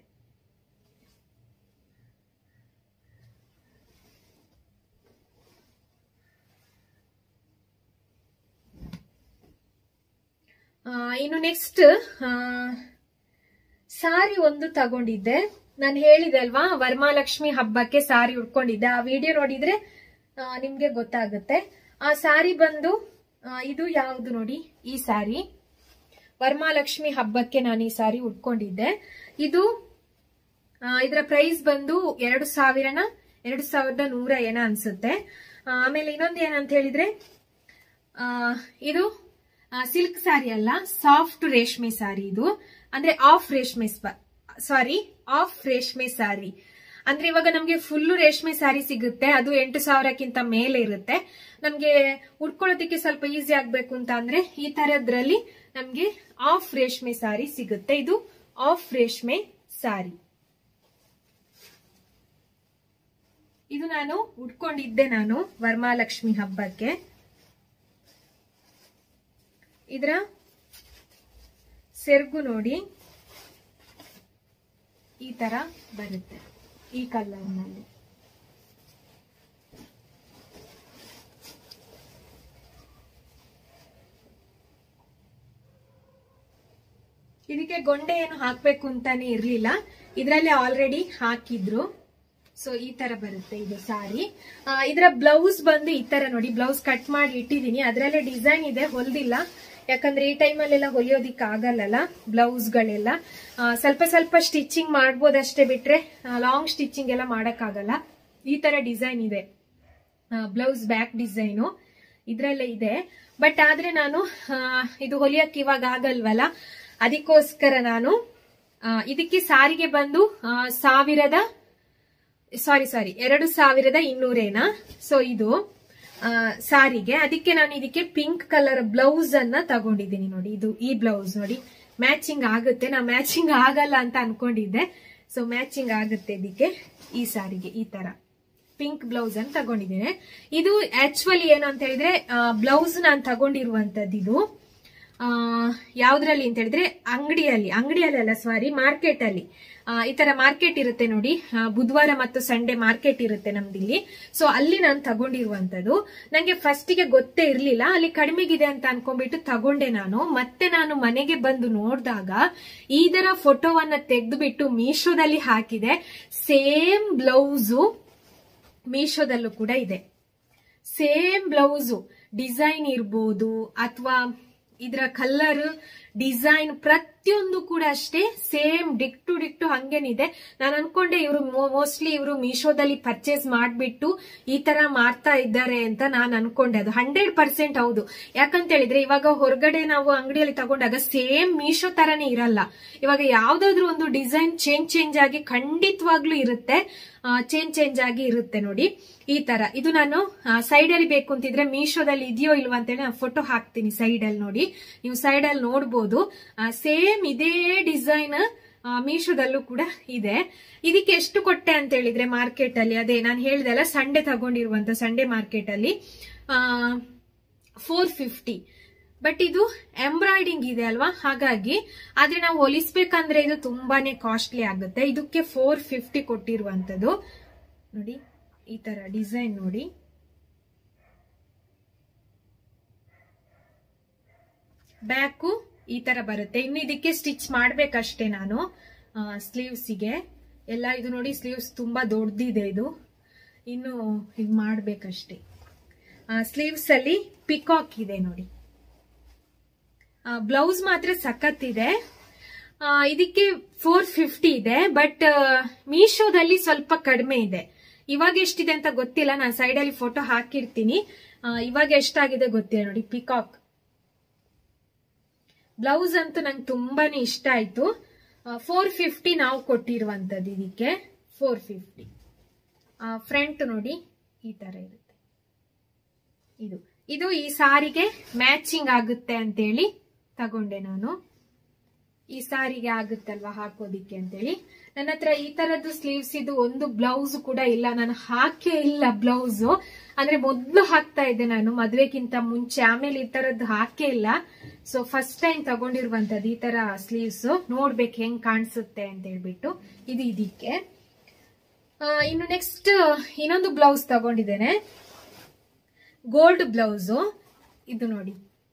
ಆ, ಇನ್ನು ನೆಕ್ಸ್ಟ್ ಸಾರಿ ಒಂದು ತಗೊಂಡಿದ್ದೆ ನಾನು ಹೇಳಿದೆ ಅಲ್ವಾ ವರಮಹಾಲಕ್ಷ್ಮಿ ಹಬ್ಬಕ್ಕೆ ಸಾರಿ ಉಟ್ಕೊಂಡಿದ್ದೆ ಆ ವಿಡಿಯೋ ನೋಡಿದ್ರೆ ಆ, ನಿಮ್ಗೆ ಗೊತ್ತಾಗುತ್ತೆ ಆ ಸಾರಿ ಬಂದು ಆ, ಇದು ಯಾವುದು ನೋಡಿ ಈ ಸಾರಿ ವರಮಹಾಲಕ್ಷ್ಮಿ ಹಬ್ಬಕ್ಕೆ ನಾನು ಈ ಸಾರಿ ಉಟ್ಕೊಂಡಿದ್ದೆ ಇದು ಆ, ಇದರ ಪ್ರೈಸ್ ಬಂದು ಎರಡು ಸಾವಿರನ ಎರಡು ಸಾವಿರದ ನೂರ ಏನ ಅನ್ಸುತ್ತೆ ಆ, ಆಮೇಲೆ ಇನ್ನೊಂದು ಏನಂತ ಹೇಳಿದ್ರೆ ಆ, ಇದು ಸಿಲ್ಕ್ ಸಾರಿ ಅಲ್ಲ ಸಾಫ್ಟ್ ರೇಷ್ಮೆ ಸಾರಿ ಇದು ಅಂದ್ರೆ ಆಫ್ ರೇಷ್ಮೆ ಸಾರಿ ಆಫ್ ರೇಷ್ಮೆ ಸಾರಿ ಅಂದ್ರೆ ಇವಾಗ ನಮ್ಗೆ ಫುಲ್ ರೇಷ್ಮೆ ಸಾರಿ ಸಿಗುತ್ತೆ ಅದು ಎಂಟು ಸಾವಿರಕ್ಕಿಂತ ಮೇಲೆ ಇರುತ್ತೆ ನಮ್ಗೆ ಉಟ್ಕೊಳ್ಳೋದಕ್ಕೆ ಸ್ವಲ್ಪ ಈಸಿ ಆಗ್ಬೇಕು ಅಂತ ಅಂದ್ರೆ ಈ ತರದ್ರಲ್ಲಿ ನಮ್ಗೆ ಆಫ್ ರೇಷ್ಮೆ ಸಾರಿ ಸಿಗುತ್ತೆ ಇದು ಆಫ್ ರೇಷ್ಮೆ ಸಾರಿ ಇದು ನಾನು ಉಟ್ಕೊಂಡಿದ್ದೆ ನಾನು ವರಮಹಾಲಕ್ಷ್ಮಿ ಹಬ್ಬಕ್ಕೆ ಇದರ ಸೆರ್ಗು ನೋಡಿ ಈ ತರ ಬರುತ್ತೆ ಈ ಕಲರ್ನಲ್ಲಿ ಇದಕ್ಕೆ ಗೊಂಡೆ ಏನು ಹಾಕ್ಬೇಕು ಅಂತಾನೆ ಇರ್ಲಿಲ್ಲ ಇದ್ರಲ್ಲಿ ಆಲ್ರೆಡಿ ಹಾಕಿದ್ರು ಸೊ ಈ ತರ ಬರುತ್ತೆ ಇದು ಸಾರಿ ಆ, ಇದರ ಬ್ಲೌಸ್ ಬಂದು ಈ ತರ ನೋಡಿ ಬ್ಲೌಸ್ ಕಟ್ ಮಾಡಿ ಇಟ್ಟಿದೀನಿ ಅದ್ರಲ್ಲೇ ಡಿಸೈನ್ ಇದೆ ಹೊಲ್ದಿಲ್ಲ ಯಾಕಂದ್ರೆ ಈ ಟೈಮಲ್ಲೆಲ್ಲ ಹೊಲಿಯೋದಿಕ್ ಆಗಲ್ಲಲ್ಲ ಬ್ಲೌಸ್ಗಳೆಲ್ಲ ಆ, ಸ್ವಲ್ಪ ಸ್ವಲ್ಪ ಸ್ಟಿಚಿಂಗ್ ಮಾಡ್ಬೋದಷ್ಟೇ ಬಿಟ್ರೆ ಲಾಂಗ್ ಸ್ಟಿಚಿಂಗ್ ಎಲ್ಲ ಮಾಡಕ್ಕಾಗಲ್ಲ ಈ ತರ ಡಿಸೈನ್ ಇದೆ ಬ್ಲೌಸ್ ಬ್ಯಾಕ್ ಡಿಸೈನು ಇದ್ರಲ್ಲೇ ಇದೆ ಬಟ್ ಆದ್ರೆ ನಾನು ಆ, ಇದು ಹೊಲಿಯಕ್ಕೆ ಇವಾಗ ಆಗಲ್ವಲ್ಲ ಅದಕ್ಕೋಸ್ಕರ ನಾನು ಆ, ಇದಕ್ಕೆ ಸಾರಿಗೆ ಬಂದು ಆ, ಸಾವಿರದ ಸಾರಿ ಸಾರಿ ಎರಡು ಸಾವಿರದ ಇನ್ನೂರೇನಾ ಸೊ ಇದು ಆ, ಸಾರಿಗೆ ಅದಕ್ಕೆ ನಾನು ಇದಕ್ಕೆ ಪಿಂಕ್ ಕಲರ್ ಬ್ಲೌಸ್ ಅನ್ನ ತಗೊಂಡಿದ್ದೀನಿ ನೋಡಿ ಇದು ಈ ಬ್ಲೌಸ್ ನೋಡಿ ಮ್ಯಾಚಿಂಗ್ ಆಗುತ್ತೆ ನಾ ಮ್ಯಾಚಿಂಗ್ ಆಗಲ್ಲ ಅಂತ ಅನ್ಕೊಂಡಿದ್ದೆ ಸೊ ಮ್ಯಾಚಿಂಗ್ ಆಗುತ್ತೆ ಇದಕ್ಕೆ ಈ ಸಾರಿಗೆ ಈ ತರ ಪಿಂಕ್ ಬ್ಲೌಸ್ ಅನ್ನು ತಗೊಂಡಿದ್ದೇನೆ ಇದು ಆಕ್ಚುಲಿ ಏನು ಅಂತ ಹೇಳಿದ್ರೆ ಬ್ಲೌಸ್ ನಾನು ತಗೊಂಡಿರುವಂತದ್ದು ಇದು ಆ, ಯಾವ್ದ್ರಲ್ಲಿ ಅಂತ ಹೇಳಿದ್ರೆ ಅಂಗಡಿಯಲ್ಲಿ ಅಂಗಡಿಯಲ್ಲಿ ಅಲ್ಲ ಸಾರಿ ಮಾರ್ಕೆಟ್ ಅಲ್ಲಿ ಆ, ಈ ತರ ಮಾರ್ಕೆಟ್ ಇರುತ್ತೆ ನೋಡಿ ಆ, ಬುಧವಾರ ಮತ್ತು ಸಂಡೇ ಮಾರ್ಕೆಟ್ ಇರುತ್ತೆ ನಮ್ದಿಲ್ಲಿ ಸೊ ಅಲ್ಲಿ ನಾನು ತಗೊಂಡಿರುವಂತದ್ದು ನಂಗೆ ಫಸ್ಟ್ ಗೆ ಗೊತ್ತೇ ಇರ್ಲಿಲ್ಲ ಅಲ್ಲಿ ಕಡಿಮೆಗಿದೆ ಅಂತ ಅನ್ಕೊಂಡ್ಬಿಟ್ಟು ತಗೊಂಡೆ ನಾನು ಮತ್ತೆ ನಾನು ಮನೆಗೆ ಬಂದು ನೋಡಿದಾಗ ಇದರ ಫೋಟೋವನ್ನ ತೆಗೆದುಬಿಟ್ಟು ಮೀಶೋದಲ್ಲಿ ಹಾಕಿದೆ ಸೇಮ್ ಬ್ಲೌಸು ಮೀಶೋದಲ್ಲೂ ಕೂಡ ಇದೆ ಸೇಮ್ ಬ್ಲೌಸು ಡಿಸೈನ್ ಇರ್ಬೋದು ಅಥವಾ ಇದರ ಕಲರ್ ಡಿಸೈನ್ ಪ್ರತಿಯೊಂದು ಕೂಡ ಅಷ್ಟೇ ಸೇಮ್ ಡಿಕ್ ಟು ಡಿಕ್ ಟು ಹಂಗೇನಿದೆ ನಾನು ಅನ್ಕೊಂಡೆ ಇವರು ಮೋಸ್ಟ್ಲಿ ಇವರು ಮೀಶೋದಲ್ಲಿ ಪರ್ಚೇಸ್ ಮಾಡ್ಬಿಟ್ಟು ಈ ತರ ಮಾಡ್ತಾ ಇದ್ದಾರೆ ಅಂತ ನಾನು ಅನ್ಕೊಂಡೆ ಅದು ಹಂಡ್ರೆಡ್ ಪರ್ಸೆಂಟ್ ಹೌದು ಯಾಕಂತ ಹೇಳಿದ್ರೆ ಇವಾಗ ಹೊರಗಡೆ ನಾವು ಅಂಗಡಿಯಲ್ಲಿ ತಗೊಂಡಾಗ ಸೇಮ್ ಮೀಶೋ ತರನೇ ಇರಲ್ಲ ಇವಾಗ ಯಾವ್ದಾದ್ರು ಒಂದು ಡಿಸೈನ್ ಚೇಂಜ್ ಚೇಂಜ್ ಆಗಿ ಖಂಡಿತವಾಗ್ಲೂ ಇರುತ್ತೆ ಚೇಂಜ್ ಚೇಂಜ್ ಆಗಿ ಇರುತ್ತೆ ನೋಡಿ ಈ ತರ ಇದು ನಾನು ಸೈಡ್ ಅಲ್ಲಿ ಬೇಕು ಅಂತಿದ್ರೆ ಮೀಶೋದಲ್ಲಿ ಇದೆಯೋ ಇಲ್ವಾ ಅಂತೇಳಿ ನಾನು ಫೋಟೋ ಹಾಕ್ತೀನಿ ಸೈಡ್ ಅಲ್ಲಿ ನೋಡಿ ನೀವು ಸೈಡ್ ಅಲ್ಲಿ ನೋಡ್ಬೋದು ಸೇಮ್ ಇದೇ ಡಿಸೈನ್ ಮೀಶೋದಲ್ಲೂ ಕೂಡ ಇದೆ ಇದಕ್ಕೆ ಎಷ್ಟು ಕೊಟ್ಟೆ ಅಂತ ಹೇಳಿದ್ರೆ ಮಾರ್ಕೆಟ್ ಅಲ್ಲಿ ಅದೇ ನಾನು ಹೇಳ್ದಲ್ಲ ಸಂಡೆ ತಗೊಂಡಿರುವಂತ ಸಂಡೆ ಮಾರ್ಕೆಟ್ ಅಲ್ಲಿ ಫೋರ್ ಫಿಫ್ಟಿ ಬಟ್ ಇದು ಎಂಬ್ರಾಯ್ಡಿಂಗ್ ಇದೆ ಅಲ್ವಾ ಹಾಗಾಗಿ ಆದ್ರೆ ನಾವು ಹೊಲಿಸ್ಬೇಕಂದ್ರೆ ಇದು ತುಂಬಾನೇ ಕಾಸ್ಟ್ಲಿ ಆಗುತ್ತೆ ಇದಕ್ಕೆ ಫೋರ್ ಫಿಫ್ಟಿ ಕೊಟ್ಟಿರುವಂತದ್ದು ನೋಡಿ ಈ ತರ ಡಿಸೈನ್ ನೋಡಿ ಬ್ಯಾಕು ಈ ತರ ಬರುತ್ತೆ ಇನ್ನು ಇದಕ್ಕೆ ಸ್ಟಿಚ್ ಮಾಡ್ಬೇಕಷ್ಟೇ ನಾನು ಸ್ಲೀವ್ಸಿಗೆ ಎಲ್ಲ ಇದು ನೋಡಿ ಸ್ಲೀವ್ಸ್ ತುಂಬಾ ದೊಡ್ಡದಿದೆ ಇದು ಇನ್ನು ಇದು ಮಾಡ್ಬೇಕಷ್ಟೇ ಸ್ಲೀವ್ಸ್ ಅಲ್ಲಿ ಪಿಕಾಕ್ ಇದೆ ನೋಡಿ ಬ್ಲೌಸ್ ಮಾತ್ರ ಸಖತ್ತಿದೆ ಆ, ಇದಕ್ಕೆ ಫೋರ್ ಫಿಫ್ಟಿ ಇದೆ ಬಟ್ ಮೀಶೋದಲ್ಲಿ ಸ್ವಲ್ಪ ಕಡಿಮೆ ಇದೆ ಇವಾಗ ಎಷ್ಟಿದೆ ಅಂತ ಗೊತ್ತಿಲ್ಲ ನಾನು ಸೈಡ್ ಅಲ್ಲಿ ಫೋಟೋ ಹಾಕಿರ್ತೀನಿ ಆ, ಇವಾಗ ಎಷ್ಟಾಗಿದೆ ಗೊತ್ತಿಲ್ಲ ನೋಡಿ ಪಿಕಾಕ್ ಬ್ಲೌಸ್ ಅಂತೂ ನಂಗೆ ತುಂಬಾನೇ ಇಷ್ಟ ಆಯ್ತು ಫೋರ್ ಫಿಫ್ಟಿ ನಾವು ಕೊಟ್ಟಿರುವಂತದ್ದು ಇದಕ್ಕೆ ಫೋರ್ ಫಿಫ್ಟಿ ಫ್ರಂಟ್ ನೋಡಿ ಈ ತರ ಇರುತ್ತೆ ಇದು ಇದು ಈ ಸಾರಿಗೆ ಮ್ಯಾಚಿಂಗ್ ಆಗುತ್ತೆ ಅಂತೇಳಿ ತಗೊಂಡೆ ನಾನು ಈ ಸಾರಿಗೆ ಆಗುತ್ತಲ್ವಾ ಹಾಕೋದಿಕ್ಕೆ ಅಂತೇಳಿ ನನ್ನ ಹತ್ರ ಈ ತರದ್ದು ಸ್ಲೀವ್ಸ್ ಇದು ಒಂದು ಬ್ಲೌಸ್ ಕೂಡ ಇಲ್ಲ ನಾನು ಹಾಕೇ ಇಲ್ಲ ಬ್ಲೌಸ್ ಅಂದ್ರೆ ಮೊದ್ಲು ಹಾಕ್ತಾ ಇದ್ದೆ ನಾನು ಮದ್ವೆಗಿಂತ ಮುಂಚೆ ಆಮೇಲೆ ಈ ತರದ್ದು ಹಾಕೇ ಇಲ್ಲ ಸೊ ಫಸ್ಟ್ ಟೈಮ್ ತಗೊಂಡಿರುವಂತದ್ದು ಈ ತರ ಸ್ಲೀವ್ಸ್ ನೋಡ್ಬೇಕು ಹೆಂಗ್ ಕಾಣಿಸುತ್ತೆ ಅಂತ ಹೇಳ್ಬಿಟ್ಟು ಇದು ಇದಕ್ಕೆ ಆ, ಇನ್ನು ನೆಕ್ಸ್ಟ್ ಇನ್ನೊಂದು ಬ್ಲೌಸ್ ತಗೊಂಡಿದ್ದೇನೆ ಗೋಲ್ಡ್ ಬ್ಲೌಸು ಇದು ನೋಡಿ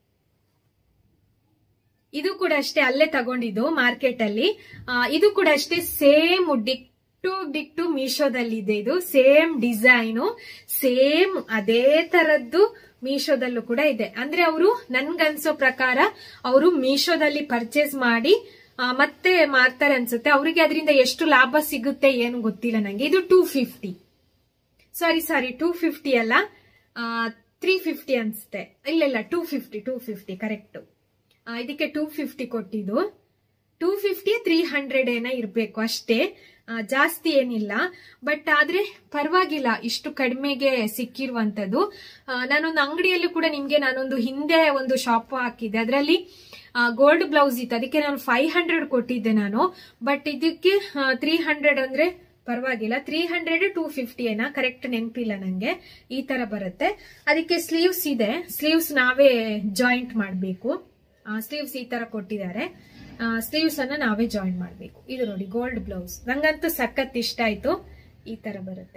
ಇದು ಕೂಡ ಅಷ್ಟೇ ಅಲ್ಲೇ ತಗೊಂಡಿದ್ದು ಮಾರ್ಕೆಟ್ ಅಲ್ಲಿ ಆ, ಇದು ಕೂಡ ಅಷ್ಟೇ ಸೇಮ್ ಡಿಕ್ಟು ಡಿಕ್ಟು ಮೀಶೋದಲ್ಲಿ ಇದೆ ಇದು ಸೇಮ್ ಡಿಸೈನು ಸೇಮ್ ಅದೇ ತರದ್ದು ಮೀಶೋದಲ್ಲೂ ಕೂಡ ಇದೆ ಅಂದ್ರೆ ಅವರು ನನ್ಗನ್ಸೋ ಪ್ರಕಾರ ಅವರು ಮೀಶೋದಲ್ಲಿ ಪರ್ಚೇಸ್ ಮಾಡಿ ಆ, ಮತ್ತೆ ಮಾರ್ತಾರೆ ಅನ್ಸುತ್ತೆ ಅವರಿಗೆ ಅದರಿಂದ ಎಷ್ಟು ಲಾಭ ಸಿಗುತ್ತೆ ಏನು ಗೊತ್ತಿಲ್ಲ ನಂಗೆ ಇದು two fifty sorry sorry two fifty ಅಲ್ಲ ತ್ರೀ ಫಿಫ್ಟಿ ಅನ್ಸುತ್ತೆ ಇಲ್ಲ ಇಲ್ಲ two fifty two fifty correct ಇದಕ್ಕೆ ಟೂ ಫಿಫ್ಟಿ ಕೊಟ್ಟಿದ್ದು ಟೂ ಫಿಫ್ಟಿ ತ್ರೀ ಹಂಡ್ರೆಡ್ ಏನೋ ಇರಬೇಕು ಅಷ್ಟೇ ಆ, ಜಾಸ್ತಿ ಏನಿಲ್ಲ ಬಟ್ ಆದ್ರೆ ಪರವಾಗಿಲ್ಲ ಇಷ್ಟು ಕಡಿಮೆಗೆ ಸಿಕ್ಕಿರುವಂತದ್ದು ಆ, ನಾನೊಂದು ಅಂಗಡಿಯಲ್ಲಿ ಕೂಡ ನಿಮ್ಗೆ ನಾನೊಂದು ಹಿಂದೆ ಒಂದು ಶಾಪ್ ಹಾಕಿದ್ದೆ ಅದರಲ್ಲಿ ಗೋಲ್ಡ್ ಬ್ಲೌಸ್ ಇತ್ತು ಅದಕ್ಕೆ ನಾನು ಫೈವ್ ಹಂಡ್ರೆಡ್ ಕೊಟ್ಟಿದ್ದೆ ನಾನು ಬಟ್ ಇದಕ್ಕೆ ತ್ರೀ ಹಂಡ್ರೆಡ್ ಅಂದ್ರೆ ಪರವಾಗಿಲ್ಲ ತ್ರೀ ಹಂಡ್ರೆಡ್ ಟೂ ಫಿಫ್ಟಿ ಏನಾ ಕರೆಕ್ಟ್ ನೆನಪಿಲ್ಲ ನಂಗೆ ಈ ತರ ಬರುತ್ತೆ ಅದಕ್ಕೆ ಸ್ಲೀವ್ಸ್ ಇದೆ ಸ್ಲೀವ್ಸ್ ನಾವೇ ಜಾಯಿಂಟ್ ಮಾಡಬೇಕು ಸ್ಲೀವ್ಸ್ ಈ ತರ ಕೊಟ್ಟಿದ್ದಾರೆ ಸ್ಲೀವ್ಸ್ ಅನ್ನ ನಾವೇ ಜಾಯಿನ್ ಮಾಡಬೇಕು ಇದು ನೋಡಿ ಗೋಲ್ಡ್ ಬ್ಲೌಸ್ ನಂಗಂತೂ ಸಖತ್ ಇಷ್ಟ ಆಯ್ತು ಈ ತರ ಬರುತ್ತೆ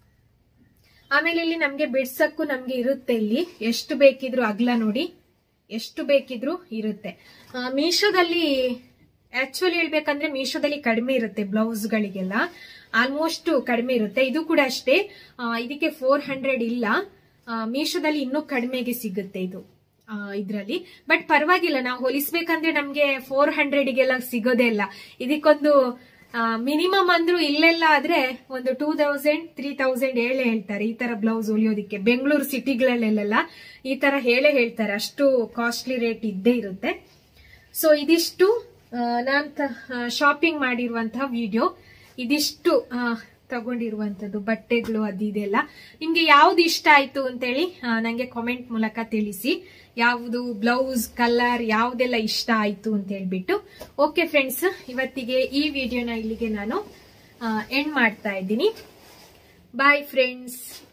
ಆಮೇಲೆ ಇಲ್ಲಿ ನಮ್ಗೆ ಬಿಡ್ಸಕ್ಕೂ ನಮ್ಗೆ ಇರುತ್ತೆ ಇಲ್ಲಿ ಎಷ್ಟು ಬೇಕಿದ್ರು ಅಗ್ಲ ನೋಡಿ ಎಷ್ಟು ಬೇಕಿದ್ರೂ ಇರುತ್ತೆ ಆ, ಮೀಶೋದಲ್ಲಿ ಆಕ್ಚುಲಿ ಹೇಳ್ಬೇಕಂದ್ರೆ ಮೀಶೋದಲ್ಲಿ ಕಡಿಮೆ ಇರುತ್ತೆ ಬ್ಲೌಸ್ಗಳಿಗೆಲ್ಲ ಆಲ್ಮೋಸ್ಟ್ ಕಡಿಮೆ ಇರುತ್ತೆ ಇದು ಕೂಡ ಅಷ್ಟೇ ಆ, ಇದಕ್ಕೆ ಫೋರ್ ಹಂಡ್ರೆಡ್ ಇಲ್ಲ ಆ, ಮೀಶೋದಲ್ಲಿ ಇನ್ನೂ ಕಡಿಮೆಗೆ ಸಿಗುತ್ತೆ ಇದು ಇದರಲ್ಲಿ ಬಟ್ ಪರವಾಗಿಲ್ಲ ನಾವು ಹೋಲಿಸ್ಬೇಕಂದ್ರೆ ನಮ್ಗೆ ಫೋರ್ ಹಂಡ್ರೆಡ್ಗೆಲ್ಲ ಸಿಗೋದೇ ಇಲ್ಲ ಇದಕ್ಕೊಂದು ಮಿನಿಮಮ್ ಅಂದ್ರೂ ಇಲ್ಲೆಲ್ಲ ಆದ್ರೆ ಒಂದು ಟೂ ತೌಸಂಡ್ ತ್ರೀ ತೌಸಂಡ್ ಹೇಳೇ ಹೇಳ್ತಾರೆ ಈ ತರ ಬ್ಲೌಸ್ ಹೊಲಿಯೋದಿಕ್ಕೆ ಬೆಂಗಳೂರು ಸಿಟಿಗಳಲ್ಲೆಲ್ಲ ಈ ತರ ಹೇಳೇ ಹೇಳ್ತಾರೆ ಅಷ್ಟು ಕಾಸ್ಟ್ಲಿ ರೇಟ್ ಇದ್ದೇ ಇರುತ್ತೆ ಸೊ ಇದಿಷ್ಟು ನಾನು ಶಾಪಿಂಗ್ ಮಾಡಿರುವಂತಹ ವಿಡಿಯೋ ಇದಿಷ್ಟು ಆ, ತಗೊಂಡಿರುವಂತದ್ದು ಬಟ್ಟೆಗಳು ಅದು ಇದೆಲ್ಲ ನಿಮ್ಗೆ ಯಾವ್ದು ಇಷ್ಟ ಆಯ್ತು ಅಂತೇಳಿ ಆ, ನಂಗೆ ಕಾಮೆಂಟ್ ಮೂಲಕ ತಿಳಿಸಿ ಯಾವುದು ಬ್ಲೌಸ್ ಕಲರ್ ಯಾವ್ದೆಲ್ಲ ಇಷ್ಟ ಆಯ್ತು ಅಂತ ಹೇಳ್ಬಿಟ್ಟು ಓಕೆ ಫ್ರೆಂಡ್ಸ್ ಇವತ್ತಿಗೆ ಈ ವಿಡಿಯೋನ ಇಲ್ಲಿಗೆ ನಾನು ಎಂಡ್ ಮಾಡ್ತಾ ಇದ್ದೀನಿ ಬಾಯ್ ಫ್ರೆಂಡ್ಸ್